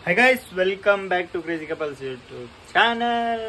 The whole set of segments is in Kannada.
High guys welcome back to crazy couples YouTube channel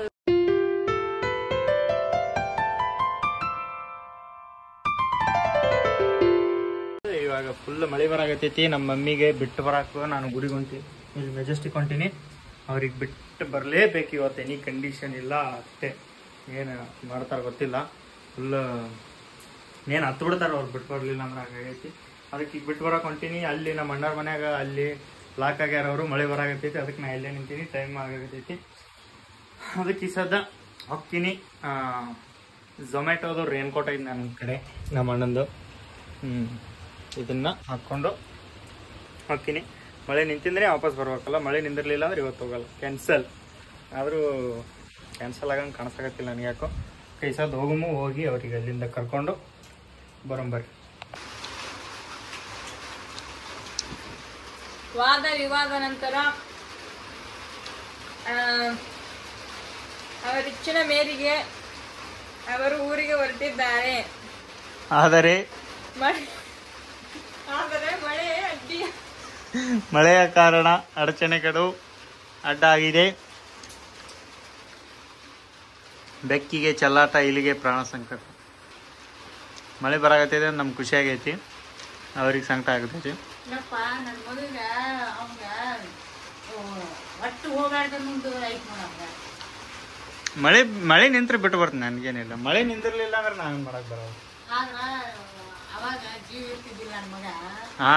ಇವಾಗ ಫುಲ್ ಮಳೆ ಬರಾಕತ್ತೈತಿ ನಮ್ಮ ಮಮ್ಮಿಗೆ ಬಿಟ್ಟು ಬರಾಕ ನಾನು ಗುಡಿಗೆ ಹೊಂಟೀನಿ ಇಲ್ಲಿ ಮೆಜೆಸ್ಟಿಕ್ ಹೊಂಟೀನಿ ಅವ್ರಿಗೆ ಬಿಟ್ಟು ಬರಲೇಬೇಕು ಇವತ್ತು ಎನಿ ಕಂಡೀಷನ್ ಇಲ್ಲ ಅಷ್ಟೇ ಏನು ಮಾಡ್ತಾರೆ ಗೊತ್ತಿಲ್ಲ ಫುಲ್ ಏನು ಹತ್ತು ಬಿಡ್ತಾರೆ ಅವ್ರು ಬಿಟ್ಟು ಬರಲಿಲ್ಲ ಅಂದ್ರೆ ಹಂಗಾಗೈತಿ ಅದಕ್ಕೆ ಈಗ ಬಿಟ್ಟು ಬರಕ್ಕೆ ಹೊಂಟೀನಿ ಅಲ್ಲಿ ನಮ್ಮ ಅಣ್ಣರ ಮನ್ಯಾಗ ಅಲ್ಲಿ ಲಾಕ್ ಆಗ್ಯಾರ ಅವರು ಮಳೆ ಬರಾಕತ್ತೈತಿ ಅದಕ್ಕೆ ನಾ ಇಲ್ಲೇ ನಿಂತೀನಿ ಟೈಮ್ ಆಗತೈತಿ ಅದಕ್ಕೆ ಈ ಸದ್ದ ಹೋಗ್ತೀನಿ ಝೊಮ್ಯಾಟೋದು ರೇನ್ ಕೋಟ್ ಐತಿ ನನ್ನ ಕಡೆ ನಮ್ಮ ಅಣ್ಣಂದು ಹ್ಞೂ ಇದನ್ನ ಹಾಕ್ಕೊಂಡು ಹೋಗ್ತೀನಿ ಮಳೆ ನಿಂತಿದ್ರೆ ವಾಪಸ್ ಬರ್ಬೇಕಲ್ಲ ಮಳೆ ನಿಂದಿರ್ಲಿಲ್ಲ ಅಂದ್ರೆ ಇವತ್ತು ಹೋಗಲ್ಲ ಕ್ಯಾನ್ಸಲ್ ಆದರೂ ಕ್ಯಾನ್ಸಲ್ ಆಗಂಗೆ ಕಾಣಿಸಾಕತ್ತಿಲ್ಲ ನನಗೆ ಯಾಕೋ ಕೈ ಸದ್ ಹೋಗಮು ಹೋಗಿ ಅವ್ರಿಗೆ ಅಲ್ಲಿಂದ ಕರ್ಕೊಂಡು ಬರೋಂಬರ್ರಿ ವಾದ ವಿವಾದ ನಂತರ ಆ, ಅವರ ಇಚ್ಛಿನ ಮೇರೆಗೆ ಅವರು ಊರಿಗೆ ಹೊರಟಿದ್ದಾರೆ ಆದರೆ ಮಳೆ ಆದರೆ ಮಳೆ ಅಡ್ಡಿ ಮಳೆಯ ಕಾರಣ ಅಡಚಣೆಗಳು ಅಡ್ಡ ಆಗಿದೆ ಬೆಕ್ಕಿಗೆ ಚೆಲ್ಲಾಟ ಇಲ್ಲಿಗೆ ಪ್ರಾಣ ಸಂಕಟ ಮಳೆ ಬರಾಕತ್ತಿದೆ ನಮ್ಗೆ ಖುಷಿ ಆಗೈತಿ ಅವ್ರಿಗೆ ಸಂಕಟ ಆಗತೈತಿ ಇಲ್ಲಪ್ಪ ನನ್ನ ಮಗಗ ಅವಂಗ ಒಟ್ಟು ಹೋಗಾಡ್ದ ಮುಂದೆ ಐತ್ ನೋಡಂಗ ಮಳೆ ಮಳೆ ನಿಂತ್ರೆ ಬಿಟ್ಟು ಬರ್ತೀನಿ ನನಗೇನಿಲ್ಲ ಮಳೆ ನಿಂತಿರ್ಲಿಲ್ಲ ಅಂದ್ರೆ ನಾನು ಮಾಡಕ್ ಬರಲ್ಲ ಆದ್ರ ಅವಾಗ ಜೀವ ಇರ್ತಿದ್ದಿಲ್ಲ ನನ್ನ ಮಗ ಹಾ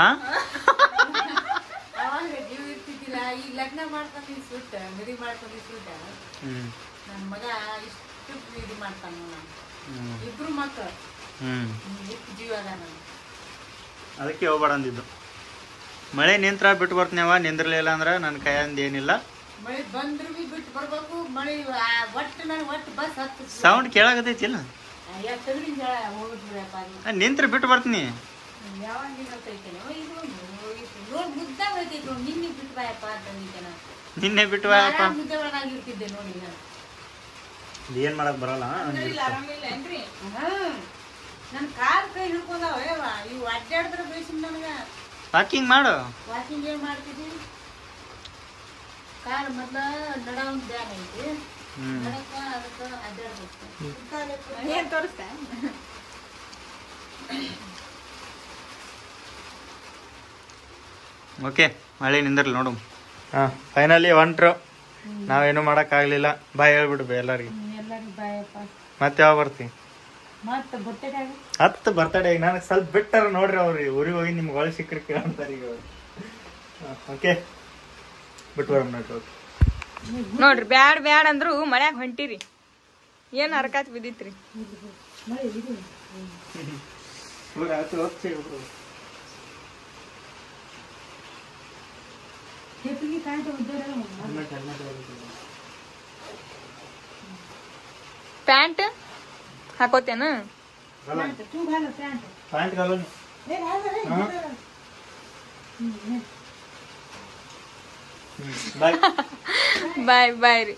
ಅವಾಗ ಜೀವ ಇರ್ತಿದ್ದಿಲ್ಲ ಈಗ ಲಗ್ನ ಮಾಡ್ಕೊಂಡು ಸುಟ್ಟ ಮದುವೆ ಮಾಡ್ಕೊಂಡು ಸುಟ್ಟ ಹ್ಮ್ ನನ್ನ ಮಗ ಇಷ್ಟು ಇದು ಮಾಡ್ತಾನ ನಾನು ಹ್ಮ್ ಇಬ್ರು ಮಕ್ಕಳು ಹ್ಮ್ ಎಷ್ಟು ಜೀವ ಅದ ನಾನು ಅದಕ್ಕೆ ಹೋಗ್ಬೇಡ ಅಂದಿದ್ದು ಮಳೆ ನಿಂತ್ರ ಬಿಟ್ಟು ಬರ್ತೀನವ ನಿಂದಿರ್ಲಿಲ್ಲ ಅಂದ್ರೆ ನನ್ನ ಕೈಯಿಂದ ಏನಿಲ್ಲ ಮಳೆ ಬಂದ್ರು ಬಿ ಬಿಟ್ಟು ಬರ್ಬೇಕು ಮಳೆ ಆ, ಒಟ್ಟು ನಾನು ಒಟ್ಟು ಬಸ್ ಹತ್ತು ಸೌಂಡ್ ಕೇಳಾಕತೈತಿಲ್ಲ ಎಷ್ಟದ್ರಿಂದ ಹೋಗಿದ್ರಪ್ಪ ಅದು ನಾನ್ ನಿಂತ್ರೆ ಬಿಟ್ಟು ಬರ್ತೀನಿ ಯಾವಾಗ ನಿಲ್ಲತೈತೇನೋ ಇದು ನೋಡಿ ಮುದ್ದಾಗ ಹೋಯ್ತೈತಿ ನೋಡಿ ನಿನ್ನೆ ಬಿಟ್ಟು ಬಾಯಪ್ಪ ಅಂತ ಅಂದಿದ್ದೇನೆ ನಿನ್ನೆ ಬಿಟ್ಟು ಬಾಯಪ್ಪ ಮುದ್ದೆ ಒಳಗಾಗಿರ್ತಿದ್ದೆ ನೋಡಿ ನಾನು ಏನ್ ಮಾಡಕ್ ಬರಲ್ಲ ಇಲ್ಲ ಆರಾಮಿಲ್ಲ ಏನ್ರಿ ನನ್ನ ಕಾಲ್ ಕೈ ಹಿಡ್ಕೊಂಡಾವ ಇವು ಅಡ್ಡಾಡಿದ್ರೆ ಬೇಸಿನ ನನಗ ವಾಕಿಂಗ್ ಮಾಡು ವಾಕಿಂಗ್ ಏನ್ ಮಾಡ್ತಿದ್ದಿ ಕಾಲ್ ಮೊದ್ಲ ನಡ ಒಂದು ಬ್ಯಾನ್ ಐತಿ ಹ್ಮ್ ನಡಕ ಅದಕ್ಕ ಅಡ್ಡಾಡ್ಬೇಕು ಏನ್ ತೋರಿಸ್ತಾ ಓಕೆ ಮಳೆ ನಿಂದಿರ್ಲಿ ನೋಡು ಹಾ ಫೈನಲಿ ಹೊಂಟ್ರು ನಾವೇನು ಮಾಡಕ್ ಆಗ್ಲಿಲ್ಲ ಬಾಯ್ ಹೇಳ್ಬಿಡು ಬೇ ಎಲ್ಲರಿಗೆ ಎಲ್ಲರಿಗೂ ಬಾಯಪ್ಪ ಮತ್ತೆ ಯಾವಾಗ ಬರ್ತಿ ಮತ್ತೆ ಬಟ್ಟೆದಾಗ ಹತ್ತು ಬರ್ತಡೇ ನನಗೆ ಸ್ವಲ್ಪ ಬಿಟ್ಟಾರ ನೋಡ್ರಿ ಅವ್ರಿ ಊರಿಗೆ ಹೋಗಿ ನಿಮ್ಗೆ ಒಳಗೆ ಸಿಕ್ಕರೆ ಕೇಳ್ತಾರೆ ಈಗ ಓಕೆ ಬಿಟ್ಟು ಬರೋಣ ನೋಡ್ರಿ ಓಕೆ ನೋಡ್ರಿ ಬ್ಯಾಡ್ ಬ್ಯಾಡ್ ಅಂದ್ರು ಮಳ್ಯಾಗ ಹೊಂಟಿರಿ ಏನ್ ಹರ್ಕಾತ್ ಬಿದ್ದಿತ್ರಿ ಕೆಪ್ಪಿಗೆ ಕಾಯ್ದು ಉದ್ದಾರ ಪ್ಯಾಂಟ್ ಹಾಕೋತೇನ ತೂಗಾಲ ಪ್ಯಾಂಟ್ ಪ್ಯಾಂಟ್ ಕಾಲು ಬಾಯ್ ಬಾಯ್ ಬಾಯ್ ರೀ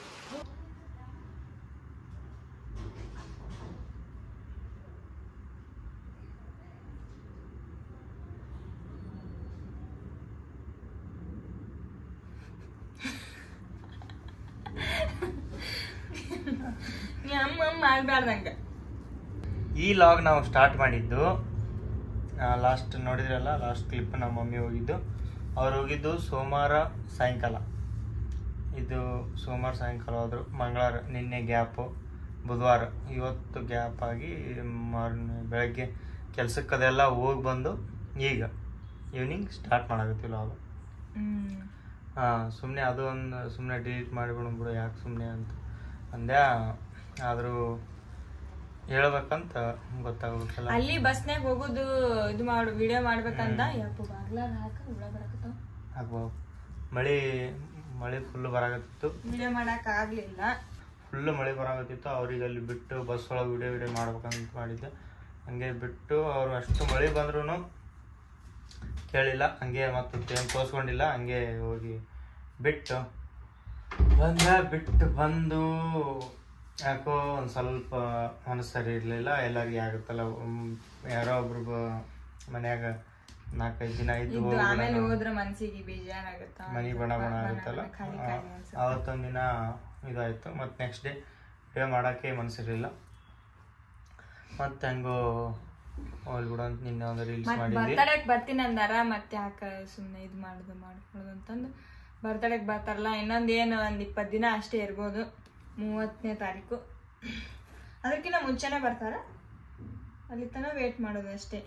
ನೀ ಅಮ್ಮ ಅಮ್ಮ ಆಗ್ಬಾರ್ದಂಗ ಈ ಲಾಗ್ ನಾವು ಸ್ಟಾರ್ಟ್ ಮಾಡಿದ್ದು ಲಾಸ್ಟ್ ನೋಡಿದ್ರಲ್ಲ ಲಾಸ್ಟ್ ಕ್ಲಿಪ್ ನಮ್ಮ ಮಮ್ಮಿ ಹೋಗಿದ್ದು ಅವ್ರು ಹೋಗಿದ್ದು ಸೋಮವಾರ ಸಾಯಂಕಾಲ ಇದು ಸೋಮವಾರ ಸಾಯಂಕಾಲ ಹೋದ್ರು ಮಂಗಳವಾರ ನಿನ್ನೆ ಗ್ಯಾಪು ಬುಧವಾರ ಇವತ್ತು ಗ್ಯಾಪ್ ಆಗಿ ಮಾರ್ನೆ ಬೆಳಗ್ಗೆ ಕೆಲ್ಸಕ್ಕದೆಲ್ಲ ಹೋಗಿ ಬಂದು ಈಗ ಈವ್ನಿಂಗ್ ಸ್ಟಾರ್ಟ್ ಮಾಡಾಕತ್ತೀವಿ ಲಾಗ್ ಹ್ಮ್ ಹಾಂ ಸುಮ್ಮನೆ ಅದು ಒಂದು ಸುಮ್ಮನೆ ಡಿಲೀಟ್ ಮಾಡಿಬಿಡು ಬಿಡು ಯಾಕೆ ಸುಮ್ಮನೆ ಅಂತ ಅಂದ್ಯಾ ಆದರೂ ಹೇಳ್ಬೇಕಂತ ಗೊತ್ತಾಗ್ಬೇಕಲ್ಲ ಅಲ್ಲಿ ಬಸ್ನ್ಯಾಗ ಹೋಗುದು ಇದು ಮಾಡು ವಿಡಿಯೋ ಮಾಡ್ಬೇಕಂದ ಯಪ್ಪ ಬಾಗ್ಲಾಗ ಹಾಕ ಹುಳ ಬರಕತ್ತಾವ ಆಗ್ಬೋದು ಮಳೆ ಮಳೆ ಫುಲ್ ಬರಾಕತ್ತಿತ್ತು ವಿಡಿಯೋ ಮಾಡಕ್ ಆಗ್ಲಿಲ್ಲ ಫುಲ್ ಮಳೆ ಬರಾಕತ್ತಿತ್ತು ಅವ್ರಿಗೆ ಅಲ್ಲಿ ಬಿಟ್ಟು ಬಸ್ ಒಳಗೆ ವಿಡಿಯೋ ವಿಡಿಯೋ ಮಾಡ್ಬೇಕಂತ ಮಾಡಿದ್ದೆ ಹಂಗೆ ಬಿಟ್ಟು ಅವ್ರು ಅಷ್ಟು ಮಳೆ ಬಂದ್ರೂ ಕೇಳಿಲ್ಲ ಹಂಗೆ ಮತ್ತೆ ಏನು ತೋರಿಸ್ಕೊಂಡಿಲ್ಲ ಹಂಗೆ ಹೋಗಿ ಬಿಟ್ಟು ಬಂದ ಬಿಟ್ಟು ಬಂದು ಯಾಕೋ ಒಂದು ಸ್ವಲ್ಪ ಮನಸ್ಸು ಸರಿ ಇರಲಿಲ್ಲ ಎಲ್ಲರಿಗೆ ಆಗುತ್ತಲ್ಲ ಒಮ್- ಯಾರೋ ಒಬ್ರು ಬ- ಮನ್ಯಾಗ ನಾಲ್ಕೈದು ದಿನ ಇದ್ದು ಇದ್ದು ಆಮೇಲೆ ಹೋಗ್ಬಿಡೋಣ. ಹೋದ್ರ ಮನ್ಸಿಗೆ ಬೇಜಾರಾಗುತ್ತ ಮನಿ ಬಣ ಬಣ ಆಗುತ್ತಲ್ಲ ಖಾಲಿ ಖಾಲಿ ಅನ್ಸುತ್ತೆ ಅವತ್ತೊಂದು ದಿನ ಇದಾಯ್ತು ಮತ್ತು ನೆಕ್ಸ್ಟ್ ಡೇ ವಿಡಿಯೋ ಮಾಡೋಕ್ಕೆ ಮನಸ್ಸಿರಲಿಲ್ಲ ಮತ್ತೆ ಹೆಂಗೋ ಹೋಗ್ಲಿ ಬಿಡು ಅಂತ ನಿನ್ನೆ ಒಂದು ರೀಲ್ಸ್ ಮತ್ ಮಾಡಿದ್ವಿ ಬರ್ತಡೇಕ್ ಬರ್ತೀನಿ ಅಂದಾರ ಮತ್ತೆ ಯಾಕ ಸುಮ್ನೆ ಇದ್ ಮಾಡುದು ಮಾಡ್ಕೊಳ್ಳೋದು ಅಂತಂದು ಬರ್ತಡೇಕ್ ಬರ್ತಾರಲ್ಲ ಇನ್ನೊಂದ್ ಏನು ಒಂದ್ ಇಪ್ಪತ್ ದಿನ ಅಷ್ಟೇ ಇರ್ಬೋದು ಮೂವತ್ತನೇ ತಾರೀಕು ಅದಕ್ಕಿಂತ ಮುಂಚೆನೆ ಬರ್ತಾರ ಅಲ್ಲಿ ತನಕ ವೇಟ್ ಮಾಡೋದು ಅಷ್ಟೇ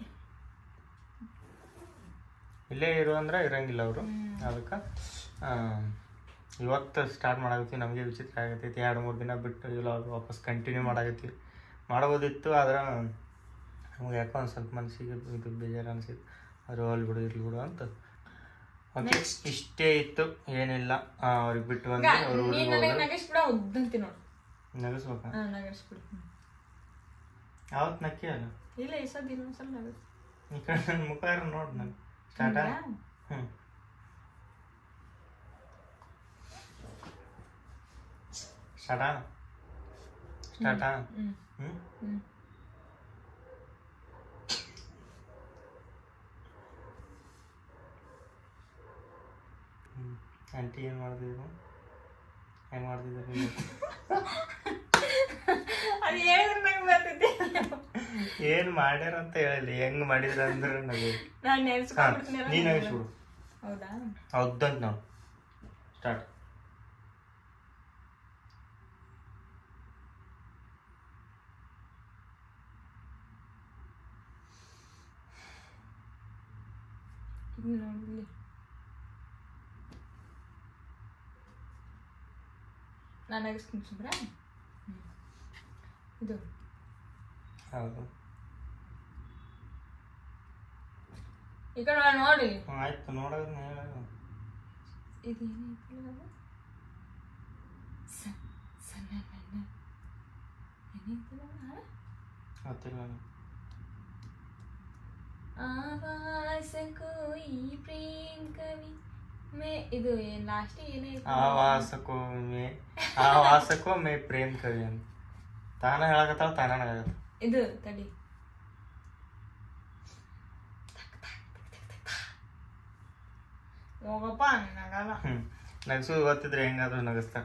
ಇಲ್ಲೇ ಇರು ಅಂದ್ರೆ ಇರಂಗಿಲ್ಲ ಅವರು ಅದಕ್ಕೆ ಇವತ್ತು ಸ್ಟಾರ್ಟ್ ಮಾಡಾಕತ್ತೀವಿ ನಮಗೆ ವಿಚಿತ್ರ ಆಗತೈತಿ ಎರಡು ಮೂರು ದಿನ ಬಿಟ್ಟು ಇಲ್ಲ ವಾಪಸ್ ಕಂಟಿನ್ಯೂ ಮಾಡಾಕತ್ತೀವಿ ಮಾಡ್ಬೋದಿತ್ತು ಆದ್ರೆ ನಮ್ಗೆ ಯಾಕೋ ಒಂದು ಸ್ವಲ್ಪ ಮನಸ್ಸಿಗೆ ಇದು ಬೇಜಾರು ಅನಿಸಿತ್ತು ಅದು ಹೋಲ್ ಬಿಡು ಇರ್ಲಿ ಬಿಡು ಅಂತ ಓಕೆ ಇಷ್ಟೇ ಇತ್ತು ಏನಿಲ್ಲ ಅವ್ರಿಗೆ ಬಿಟ್ಟು ಬಂದು ಅವ್ರ ನೀನ್ ಊರಿಗೆ ನನಗೆ ಹೋದ್ರು ನಗಿಸ್ಬಿಡ ಉದ್ದಂತಿ ನೋಡು ನಗಿಸ್ಬೇಕಾ ಹಾ ನಗಿಸ್ಬಿಡು ಹ್ಮ್. ಯಾವತ್ತು ನಕ್ಕಿ ಅಲ್ಲ ಇಲ್ಲ ಈ ಸದ್ ಇನ್ನೊಂದ್ಸಲ ನಗಸ್ ಈ ಕಡೆ ನನ್ನ ಮುಖ ನೋಡಿ ನಾನು ಸ್ಟಾರ್ಟ ಹ್ಞೂ ಸ್ಟಾರ್ಟಾ ಸ್ಟಾರ್ಟಾ ಹ್ಮ್ ಹ್ಞೂ ಹ್ಮ್ ಆಂಟಿ ಏನು ಮಾಡ್ತಿದ್ರು ಹೆಂಗೆ ಮಾಡ್ತಿದ್ರು ನೀವು? ಅದು ಹೇಳಿದ್ರೆ ನಂಗೆ ಬರ್ತೈತಿ ಏನ್ ಮಾಡ್ಯಾರ ಅಂತ ಹೇಳಲಿ ಹೆಂಗ್ ಮಾಡಿದ್ರ ಅಂದ್ರೆ ನಗು ನಾನು ಹಾ ನೆನ್ಸ್ಕೊಂಡ್ಬಿಡ್ತೀನಿ ನೀನ್ ನಗಿಸ್ಬಿಡು ಹೌದಾ ಹೌದಂತ ನಾವು ಸ್ಟಾರ್ಟ್ ಇದು ನೋಡ್ಲಿ ನಾನು ನಗಿಸ್ತೀನಿ ಸುಮ್ರ ಇದು ಹೌದು ಈ ಕಡೆ ಬಾ ನೋಡಿ ಹ್ಮ್, ಆಯ್ತು ನೋಡೋದ್ ಹೇಳ ಇದು ಏನೈತಲ್ಲ ಅದು ಸ ಸಣ್ಣ ನನ್ನ ಏನೈತಲ್ಲ ಹಾ? ಗೊತ್ತಿಲ್ಲ ನನಗೆ. ಆವಾಸ ಕೋಯಿ ಪ್ರೇಮ್ ಕವಿ ಮೇ ಇದು ಏನ್ ಲಾಸ್ಟ್ ಏನೈತೆ ಆ ವಾಸಕ್ಕೋ ಮೇ ಆ ವಾಸಕ್ಕೋ ಮೇ ಪ್ರೇಮ್ ಕವಿ ಅಂತ ತಾನ ಹೇಳಕತ್ತಾಳ ತಾನ ನಗತ್ತ ಇದು ತಡಿ ಹೋಗಪ್ಪ ನನಗಲ್ಲ ಹ್ಮ್ ನಗಸೋದು ಗೊತ್ತಿದ್ರೆ ಹೆಂಗಾದ್ರೂ ನಗಿಸ್ತಾರೆ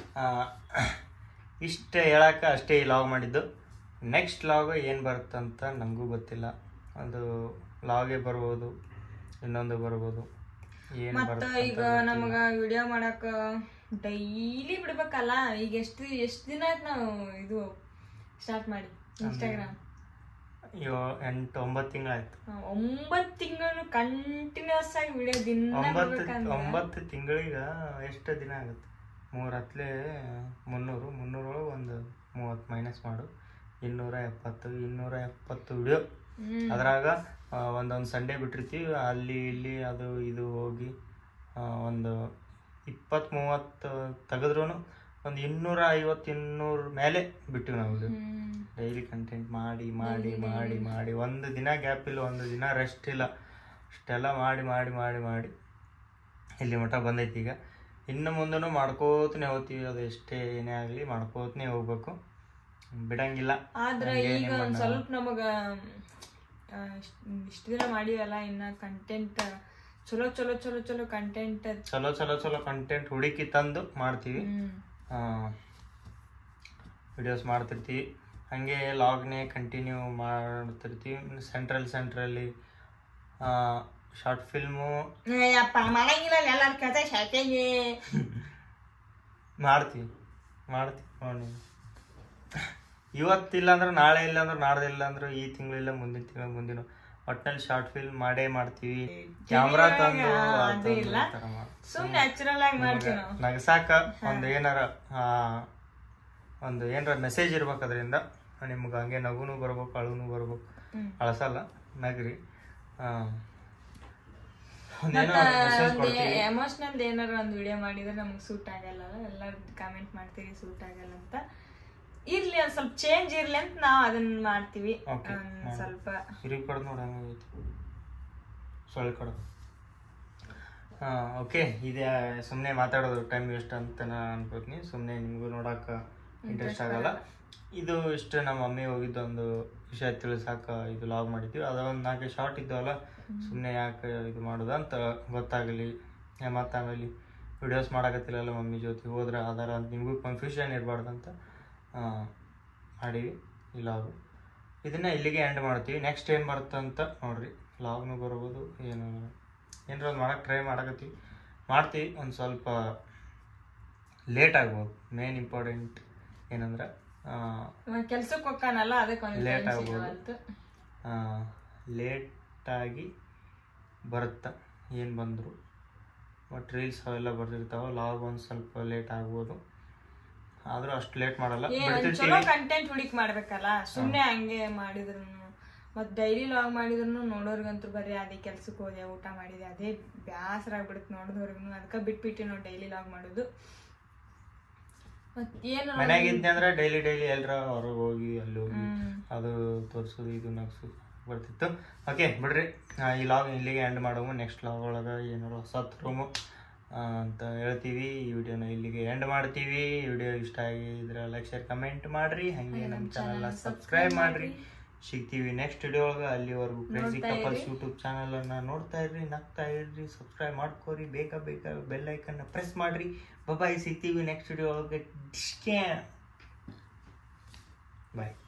ಇಷ್ಟ ಹೇಳಕ್ಕೆ ಅಷ್ಟೇ ಈ ಲಾಗ್ ಮಾಡಿದ್ದು ನೆಕ್ಸ್ಟ್ ಲಾಗ್ ಏನು ಬರುತ್ತಂತ ನಮಗೂ ಗೊತ್ತಿಲ್ಲ ಅದು ಲಾಗೇ ಬರ್ಬೋದು ಇನ್ನೊಂದು ಬರ್ಬೋದು ಏನು ಮತ್ತ ಬರುತ್ತೆ ಈಗ ನಮಗ ವಿಡಿಯೋ ಮಾಡಕ ಡೈಲಿ ಬಿಡ್ಬೇಕಲ್ಲ ಈಗ ಎಷ್ಟು ಎಷ್ಟು ದಿನ ಆಯ್ತು ನಾವು ಇದು ಸ್ಟಾರ್ಟ್ ಮಾಡಿ ಇನ್ಸ್ಟಾಗ್ರಾಮ್ ಇವ ಎಂಟು ಒಂಬತ್ತು ತಿಂಗಳಾಯ್ತು ಒಂಬತ್ತು ತಿಂಗಳು ಕಂಟಿನ್ಯೂಸ್ ಆಗಿ ವಿಡಿಯೋ ದಿನ ಒಂಬತ್ತು ಬಿಡ್ಬೇಕಂದ್ರೆ ಒಂಬತ್ತು ತಿಂಗಳಿಗೆ ಎಷ್ಟು ದಿನ ಆಗುತ್ತೆ ಮೂರು ಹತ್ಲೆ ಮುನ್ನೂರು ಮುನ್ನೂರೊಳಗೆ ಒಂದು ಮೂವತ್ತು ಮೈನಸ್ ಮಾಡು ಇನ್ನೂರ ಎಪ್ಪತ್ತು ಇನ್ನೂರ ಎಪ್ಪತ್ತು ವಿಡಿಯೋ ಹ್ಮ್ ಅದ್ರಾಗ ಆ, ಒಂದೊಂದು ಸಂಡೇ ಬಿಟ್ಟಿರ್ತೀವಿ ಅಲ್ಲಿ ಇಲ್ಲಿ ಅದು ಇದು ಹೋಗಿ ಆ, ಒಂದು ಇಪ್ಪತ್ತು ಮೂವತ್ತು ತೆಗೆದ್ರೂ ಒಂದು ಇನ್ನೂರ ಐವತ್ತು ಇನ್ನೂರು ಮೇಲೆ ಬಿಟ್ಟಿವಿ ನಾವು ವಿಡಿಯೋ ಹ್ಮ್ ಡೈಲಿ ಕಂಟೆಂಟ್ ಮಾಡಿ ಮಾಡಿ ಮಾಡಿ ಮಾಡಿ ಒಂದು ದಿನ ಗ್ಯಾಪ್ ಇಲ್ಲ ಒಂದು ದಿನ ರೆಸ್ಟ್ ಇಲ್ಲ ಅಷ್ಟೆಲ್ಲ ಮಾಡಿ ಮಾಡಿ ಮಾಡಿ ಮಾಡಿ ಇಲ್ಲಿ ಮಠ ಬಂದೈತಿ ಈಗ ಇನ್ನು ಮುಂದೂ ಮಾಡ್ಕೋತನೇ ಹೋಗ್ತೀವಿ ಅದು ಎಷ್ಟೇ ಏನೇ ಆಗಲಿ ಮಾಡ್ಕೋತನೇ ಹೋಗ್ಬೇಕು ಬಿಡಂಗಿಲ್ಲ ಆದ್ರ ಹಂಗೆ ಈಗ ನಿಮ್ಮನ್ನ- ಒಂದ್ ಸ್ವಲ್ಪ ನಮಗ ಇಷ್ಟ ದಿನ ಮಾಡಿವಲ್ಲ ಇನ್ನ ಕಂಟೆಂಟ್ ಚಲೋ ಚಲೋ ಚಲೋ ಚಲೋ ಕಂಟೆಂಟ್ ಚಲೋ ಚಲೋ ಚಲೋ ಕಂಟೆಂಟ್ ಹುಡುಕಿ ತಂದು ಮಾಡ್ತೀವಿ ಹ್ಮ್ ವಿಡಿಯೋಸ್ ಮಾಡ್ತಿರ್ತೀವಿ ಹಾಗೆ ಲಾಗ್ನೇ ಕಂಟಿನ್ಯೂ ಮಾಡ್ತಿರ್ತೀವಿ ಸೆಂಟ್ರಲ್ ಸೆಂಟ್ರಲ್ಲಿ ಶಾರ್ಟ್ ಫಿಲ್ಮು ಅಪ್ಪ ಮಾಡಂಗಿಲ್ಲ ಎಲ್ಲಾರು ಕತೆ ಶಾಕೆಗೆ ಮಾಡ್ತೀವಿ ಮಾಡ್ತೀವಿ ನೋಡಿ ಇವತ್ತಿಲ್ಲ ಅಂದ್ರೆ ನಾಳೆ ಇಲ್ಲ ಅಂದ್ರೆ ನಾಡ್ದು ಇಲ್ಲ ಅಂದ್ರೆ ಈ ತಿಂಗಳಿಲ್ಲ ಮುಂದಿನ ತಿಂಗಳ ಮುಂದಿನ ಒಟ್ನಲ್ಲಿ ಶಾರ್ಟ್ ಫಿಲ್ಮ್ ಮಾಡೇ ಮಾಡ್ತೀವಿ ಕ್ಯಾಮ್ರಾ ತಂದು ಅದು ಅದು ಇಲ್ಲ. ಈ ಥರ ಮಾಡ್ತೀವಿ. ಸುಮ್ ನ್ಯಾಚುರಲ್ ಆಗಿ ಮಾಡ್ತೀವಿ ನಾವು ನಗಸಾಕ ಒಂದು ಏನಾರ ಆ, ಒಂದು ಏನಾರ ಮೆಸೇಜ್ ಇರ್ಬೇಕು ಅದರಿಂದ ನಿಮ್ಗೆ ಹಂಗೆ ನಗುನು ಬರ್ಬೇಕು ಅಳುನು ಬರ್ಬೇಕು ಹ್ಮ್. ಅಳಸಲ್ಲ ನಗ್ರಿ ಆ, ಒಂದೇನೋ ಮೆಸೇಜ್ ಕೊಡ್ತೀವಿ ಎಮೋಷನಲ್ ಏನಾರ ಒಂದು ವಿಡಿಯೋ ಮಾಡಿದ್ರೆ ನಮ್ಗೆ ಸೂಟ್ ಆಗಲ್ಲ ಎಲ್ಲರೂ ಕಾಮೆಂಟ್ ಮಾಡ್ತೀವಿ ಸೂಟ್ ಆಗಲ್ಲ ಅಂತ ಇರ್ಲಿ ಒಂದ್ ಸ್ವಲ್ಪ ಚೇಂಜ್ ಇರ್ಲಿ ಅಂತ ನಾವು ಅದನ್ನ ಮಾಡ್ತೀವಿ Okay, ಒಂದ್ ಸ್ವಲ್ಪ ಇರಿ ಕಡ್ದು ನೋಡಿ ಹಂಗಾಗೈತಿ ಸೊಳ್ಳೆ ಕಡ್ದು ಹಾಂ ಓಕೆ ಇದೆ ಸುಮ್ಮನೆ ಮಾತಾಡೋದು ಟೈಮ್ ವೇಸ್ಟ್ ಅಂತ ನಾನು ಅನ್ಕೋತೀನಿ ಸುಮ್ಮನೆ ನಿಮಗೂ ನೋಡಕ್ಕೆ ಇಂಟ್ರೆಸ್ಟ್ ಆಗಲ್ಲ ಇದು ಇಷ್ಟು ನಮ್ಮ ಮಮ್ಮಿ ಹೋಗಿದ್ದು ಒಂದು ವಿಷಯ ತಿಳಿಸಾಕ ಇದು ಲಾಗ್ ಮಾಡಿದ್ವಿ ಅದ ಒಂದು ನಾಲ್ಕು ಶಾರ್ಟ್ ಇದ್ದವಲ್ಲ ಸುಮ್ಮನೆ ಯಾಕೆ ಇದು ಮಾಡೋದು ಅಂತ ಗೊತ್ತಾಗಲಿ ಮತ್ತು ಆಮೇಲೆ ವಿಡಿಯೋಸ್ ಮಾಡಕತ್ತಿಲ್ಲಲ್ಲ ಮಮ್ಮಿ ಜೊತೆ ಹೋದ್ರೆ ಆಧಾರ ಅಂತ ನಿಮಗೂ ಕನ್ಫ್ಯೂಷನ್ ಇರಬಾರ್ದು ಅಂತ ಆ, ಮಾಡೀವಿ ಈ ಲಾಗು ಇದನ್ನ ಇಲ್ಲಿಗೆ ಎಂಡ್ ಮಾಡ್ತೀವಿ ನೆಕ್ಸ್ಟ್ ಏನು ಬರುತ್ತೆ ಅಂತ ನೋಡ್ರಿ ಲಾಗ್ನು ಬರ್ಬೋದು ಏನು ಏನಾರ ಒಂದು ಮಾಡಕ್ಕೆ ಟ್ರೈ ಮಾಡಕತ್ತೀವಿ ಮಾಡ್ತೀವಿ ಒಂದು ಸ್ವಲ್ಪ ಲೇಟ್ ಆಗ್ಬೋದು ಮೇನ್ ಇಂಪಾರ್ಟೆಂಟ್ ಏನಂದ್ರೆ ಆ, ಕೆಲ್ಸಕ್ಕೆ ಹೋಗ್ತಾನಲ್ಲ ಅದಕ್ಕೆ ಒಂದು Late time ಆಗ್ಬೋದು. ಸಿಗವಲ್ತು. ಲೇಟಾಗಿ ಬರುತ್ತೆ ಏನು ಬಂದರು ಬಟ್ ರೀಲ್ಸ್ ಅವೆಲ್ಲ ಬರ್ತಿರ್ತಾವೆ ಲಾಗ್ ಒಂದು ಸ್ವಲ್ಪ ಲೇಟ್ ಆಗ್ಬೋದು ಆದರೂ ಅಷ್ಟು ಲೇಟ್ ಮಾಡಲ್ಲ ಏ ಒಂದ್ ಬಿಡ್ತಿರ್ತೀವಿ ಚಲೋ ಕಂಟೆಂಟ್ ಹುಡುಕ್ ಮಾಡ್ಬೇಕಲ್ಲ ಸುಮ್ನೆ ಹಂಗೆ ಮಾಡಿದ್ರು ಮತ್ ಡೈಲಿ ಲಾಗ್ ಮಾಡಿದ್ರು ನೋಡೋರ್ಗಂತೂ ಬರೀ ಅದೇ ಕೆಲ್ಸಕ್ಕೆ ಹೋದೆ ಊಟ ಮಾಡಿದೆ ಅದೇ ಬ್ಯಾಸರ ಆಗ್ಬಿಡುತ್ತೆ ನೋಡಿದವ್ರಿಗೂ ಅದಕ್ಕೆ ಬಿಟ್ಬಿಟ್ಟು ನಾವು ಡೈಲಿ ಲಾಗ್ ಮಾಡೋದು ಮತ್ ಏನು ಮನ್ಯಾಗ ಇದ್ದೆ ಅಂದ್ರೆ ಡೈಲಿ ಡೈಲಿ ಎಲ್ಲರ ಹೊರಗೆ ಹೋಗಿ ಅಲ್ಲಿ ಹೋಗಿ ಹ್ಮ್. ಅದು ತೋರಿಸೋದು ಇದು ನಗ್ಸೋದು ಬರ್ತಿತ್ತು ಓಕೆ ಬಿಡ್ರಿ ಆ, ಈ ಲಾಗ್ ಇಲ್ಲಿಗೆ ಎಂಡ್ ಮಾಡೋವು ನೆಕ್ಸ್ಟ್ ಲಾಗ್ ಒಳಗೆ ಏನಾರು ಹೊಸತ್ ರೂಮು ಅಂತ ಹೇಳ್ತೀವಿ ಈ ವಿಡಿಯೋನ ಇಲ್ಲಿಗೆ ಎಂಡ್ ಮಾಡ್ತೀವಿ ಈ ವಿಡಿಯೋ ಇಷ್ಟ ಆಗಿದ್ರೆ ಲೈಕ್ ಶೇರ್ ಕಮೆಂಟ್ ಮಾಡ್ರಿ ಹಾಗೆ ನಮ್ಮ ಚಾನಲ್ನ ಸಬ್ಸ್ಕ್ರೈಬ್ ಮಾಡ್ರಿ ಸಿಗ್ತೀವಿ ನೆಕ್ಸ್ಟ್ ವಿಡಿಯೋ ಒಳಗೆ ಅಲ್ಲಿವರೆಗೂ ಕ್ರೇಜಿ ಕಪಲ್ಸ್ ಯೂಟ್ಯೂಬ್ ಚಾನಲನ್ನು ನೋಡ್ತಾ ಇರ್ರಿ ನಗ್ತಾ ಇರ್ರಿ ಸಬ್ಸ್ಕ್ರೈಬ್ ಮಾಡ್ಕೋರಿ ಬೇಗ ಬೇಗ ಬೆಲ್ ಐಕನ್ನ ಪ್ರೆಸ್ ಮಾಡ್ರಿ ಬಾಯ್ ಸಿಗ್ತೀವಿ ನೆಕ್ಸ್ಟ್ ವಿಡಿಯೋ ಒಳಗೆ ಬಾಯ್